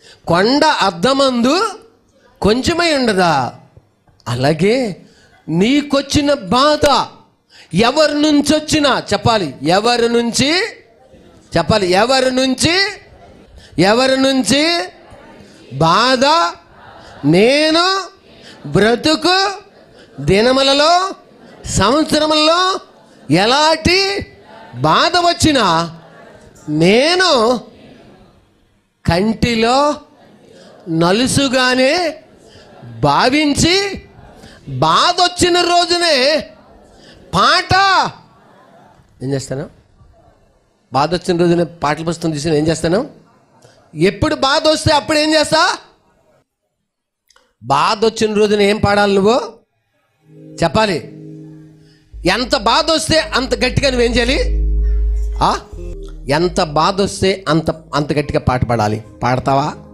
కొండ అద్దమందు కొంచెమై ఉండదా అలాగే నీకొచ్చిన బాధ ఎవరి నుంచి వచ్చినా చెప్పాలి ఎవరి నుంచి చెప్పాలి ఎవరి నుంచి ఎవరి నుంచి బాధ నేను బ్రతుకు దినములలో సంవత్సరములలో ఎలాంటి బాధ వచ్చినా నేను కంటిలో నలుసుగానే భావించి బాధ వచ్చిన రోజునే పాట ఏం చేస్తాను బాధ వచ్చిన రోజునే పాటల పుస్తకం తీసి ఏం చేస్తాను ఎప్పుడు బాధ వస్తే అప్పుడు ఏం చేస్తా బాధ వచ్చిన రోజున ఏం పాడాలి నువ్వు చెప్పాలి ఎంత బాధ వస్తే అంత గట్టిగా నువ్వేం చేయాలి ఆ? ఎంత బాధ వస్తే అంత అంత గట్టిగా పాట పాడాలి పాడతావా